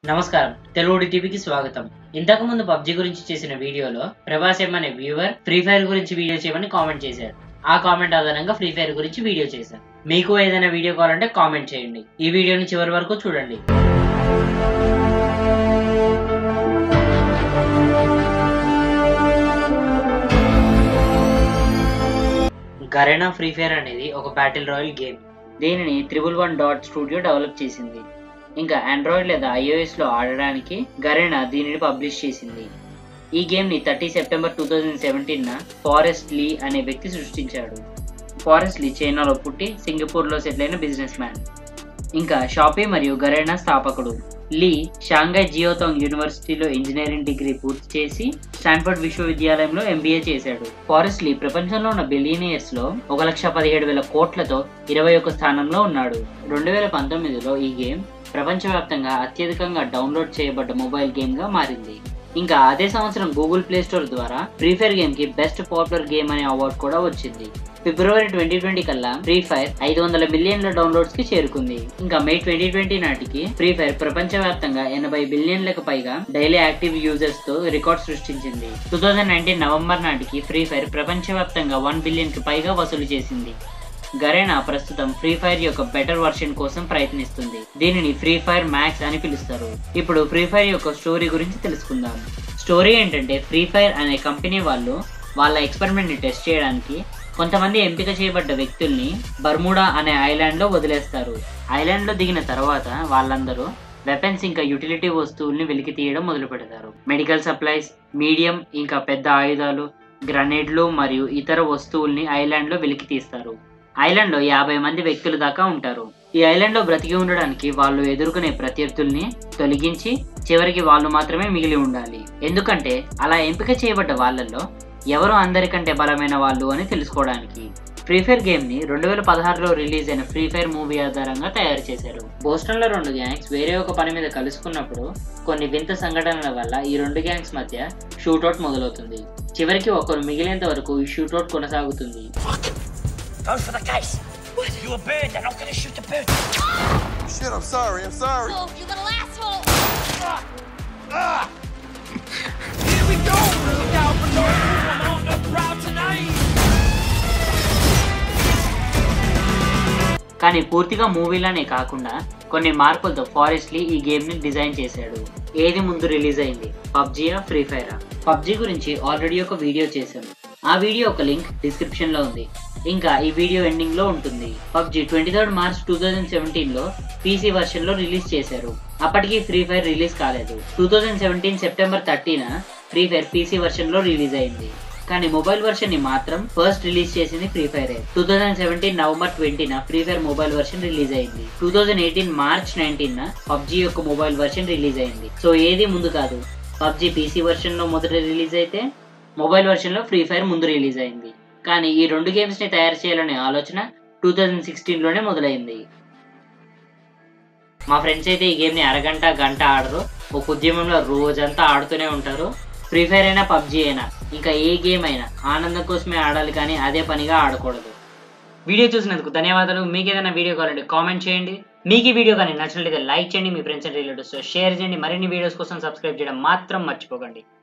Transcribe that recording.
నమస్కారం తెలుగు టీవీకి స్వాగతం ఇంతకు ముందు పబ్జి గురించి చేసిన వీడియోలో ప్రభాస్ ఎం అనే వ్యూవర్ ఫ్రీ ఫైర్ గురించి వీడియో చేయమని కామెంట్ చేశారు ఆ కామెంట్ ఆధారంగా ఫ్రీ ఫైర్ గురించి వీడియో చేశారు మీకు ఏదైనా వీడియో కావాలంటే కామెంట్ చేయండి ఈ వీడియోని చివరి వరకు చూడండి గరెనా ఫ్రీ ఫైర్ అనేది ఒక బ్యాటిల్ రాయల్ గేమ్ దీనిని triple one dot studio develop చేసింది ఇంకా ఆండ్రాయిడ్ లేదా ఐఓఎస్ లో ఆడడానికి గరెనా దీనిని పబ్లిష్ చేసింది ఈ గేమ్ ని thirty September two thousand seventeen Forrest Li అనే వ్యక్తి సృష్టించాడు ఫారెస్ట్ లీ చైనాలో పుట్టి సింగపూర్ లో సెటిల్ అయిన బిజినెస్ మ్యాన్ ఇంకా షాపీ మరియు గరేనా స్థాపకుడు లీ షాంఘై జియోతాంగ్ యూనివర్సిటీలో ఇంజనీరింగ్ డిగ్రీ పూర్తి చేసి స్టాన్ఫర్డ్ విశ్వవిద్యాలయంలో ఎంబీఏ చేశాడు ఫారెస్ట్ లీ ప్రపంచంలో ఉన్న బిలియనియర్స్ లో ఒక లక్ష పదిహేడు వేల కోట్లతో ఇరవై ఒక్క స్థానంలో ఉన్నాడు రెండు వేల పంతొమ్మిదిలో ఈ గేమ్ ప్రపంచవ్యాప్తంగా అత్యధికంగా డౌన్లోడ్ చేయబడ్డ మొబైల్ గేమ్ గా మారింది ఇంకా అదే సంవత్సరం గూగుల్ ప్లే స్టోర్ ద్వారా ఫ్రీ ఫైర్ గేమ్ కి బెస్ట్ పాపులర్ గేమ్ అనే అవార్డు కూడా వచ్చింది ఫిబ్రవరి ట్వంటీ ట్వంటీ కల్లా ఫ్రీ ఫైర్ ఐదు వందల మిలియన్ల డౌన్లోడ్స్ కి చేరుకుంది ఇంకా మే ట్వంటీ ట్వంటీ నాటికి ఫ్రీ ఫైర్ ప్రపంచవ్యాప్తంగా ఎనభై బిలియన్లకు పైగా డైలీ యాక్టివ్ యూజర్స్ తో రికార్డ్ సృష్టించింది టూ థౌజండ్ నైన్టీన్ నవంబర్ నాటికి ఫ్రీ ఫైర్ ప్రపంచవ్యాప్తంగా వన్ బిలియన్ కి పైగా వసూలు చేసింది గరేనా ప్రస్తుతం ఫ్రీ ఫైర్ యొక్క బెటర్ వర్షన్ కోసం ప్రయత్నిస్తుంది దీనిని ఫ్రీ ఫైర్ మ్యాక్స్ అని పిలుస్తారు ఇప్పుడు ఫ్రీ ఫైర్ యొక్క స్టోరీ గురించి తెలుసుకుందాం స్టోరీ ఏంటంటే ఫ్రీ ఫైర్ అనే కంపెనీ వాళ్ళు వాళ్ళ ఎక్స్పెరిమెంట్ ని టెస్ట్ చేయడానికి కొంతమంది ఎంపిక చేయబడ్డ వ్యక్తుల్ని బర్ముడా అనే ఐలాండ్ లో వదిలేస్తారు ఐలాండ్ లో దిగిన తర్వాత వాళ్ళందరూ వెపన్స్ ఇంకా యూటిలిటీ వస్తువుల్ని వెలికి తీయడం మొదలు పెడతారు మెడికల్ సప్లైస్ మీడియం ఇంకా పెద్ద ఆయుధాలు గ్రనేడ్లు మరియు ఇతర వస్తువుల్ని ఐలాండ్ లో వెలికి తీస్తారు ఐలాండ్ లో యాభై మంది వ్యక్తుల దాకా ఉంటారు ఈ ఐలాండ్ లో బ్రతికి ఉండడానికి వాళ్ళు ఎదుర్కొనే ప్రత్యర్థుల్ని తొలగించి చివరికి వాళ్ళు మాత్రమే మిగిలి ఉండాలి ఎందుకంటే అలా ఎంపిక చేయబడ్డ వాళ్ళల్లో ఎవరు అందరికంటే బలమైన వాళ్ళు అని తెలుసుకోవడానికి ఫ్రీ ఫైర్ గేమ్ ని రెండు వేల పదహారులో రిలీజ్ అయిన ఫ్రీ ఫైర్ మూవీ ఆధారంగా తయారు చేశారు బోస్టన్ లో రెండు గ్యాంగ్స్ వేరే ఒక పని మీద కలుసుకున్నప్పుడు కొన్ని వింత సంఘటనల వల్ల ఈ రెండు గ్యాంగ్స్ మధ్య షూట్అవుట్ మొదలవుతుంది చివరికి ఒకరు మిగిలేంత వరకు ఈ షూట్అవుట్ కొనసాగుతుంది Go for the case. What? You're a bird. They're not going to shoot the bird. Shit, I'm sorry, I'm sorry. Oh, you little asshole! Here we go. Look out for no I'm on the proud tonight. కానీ పూర్తిగా మూవీలానే కాకుండా కొన్ని మార్పులతో forest లీ ఈ game ని design చేశాడు ఏది ముందు రిలీజ్ అయింది పబ్జీయా ఫ్రీ ఫైరా పబ్జీ గురించి ఆల్రెడీ ఒక వీడియో చేశాను ఆ వీడియో ఒక లింక్ డిస్క్రిప్షన్ లో ఉంది ఇంకా ఈ వీడియో ఎండింగ్ లో ఉంటుంది PUBG twenty third March two thousand seventeen లో పీసీ వర్షన్ లో రిలీజ్ చేశారు అప్పటికి ఫ్రీ ఫైర్ రిలీజ్ కాలేదు two thousand seventeen September thirteen Free Fire PC version లో రిలీజ్ అయింది కానీ మొబైల్ వర్షన్ ని మాత్రం ఫస్ట్ రిలీజ్ చేసింది Free Fire two thousand seventeen November twenty Free Fire mobile version release అయింది two thousand eighteen March nineteen PUBG యొక్క mobile version release అయింది so ఏది ముందు కాదు పబ్జీ పీసీ వర్షన్ లో మొదట రిలీజ్ అయితే మొబైల్ వర్షన్ లో ఫ్రీ ఫైర్ ముందు రిలీజ్ అయింది కానీ ఈ రెండు గేమ్స్ ని తయారు చేయాలనే ఆలోచన టూ థౌజండ్ సిక్స్టీన్ లోనే మొదలైంది మా ఫ్రెండ్స్ అయితే ఈ గేమ్ ని అరగంట గంట ఆడరు ఒక ఉద్యమంలో రోజంతా ఆడుతూనే ఉంటారు ఫ్రీ ఫైర్ అయినా పబ్జీ అయినా ఇంకా ఏ గేమ్ అయినా ఆనందం కోసమే ఆడాలి కానీ అదే పనిగా ఆడకూడదు వీడియో చూసినందుకు ధన్యవాదాలు మీకు ఏదైనా వీడియో కావాలంటే కామెంట్ చేయండి మీకు ఈ వీడియో కానీ నచ్చినట్లయితే లైక్ చేయండి మీ ఫ్రెండ్స్ అండ్ రిలేటివ్స్ షేర్ చేయండి మరిన్ని వీడియోస్ కోసం సబ్స్క్రైబ్ చేయడం మాత్రం మర్చిపోకండి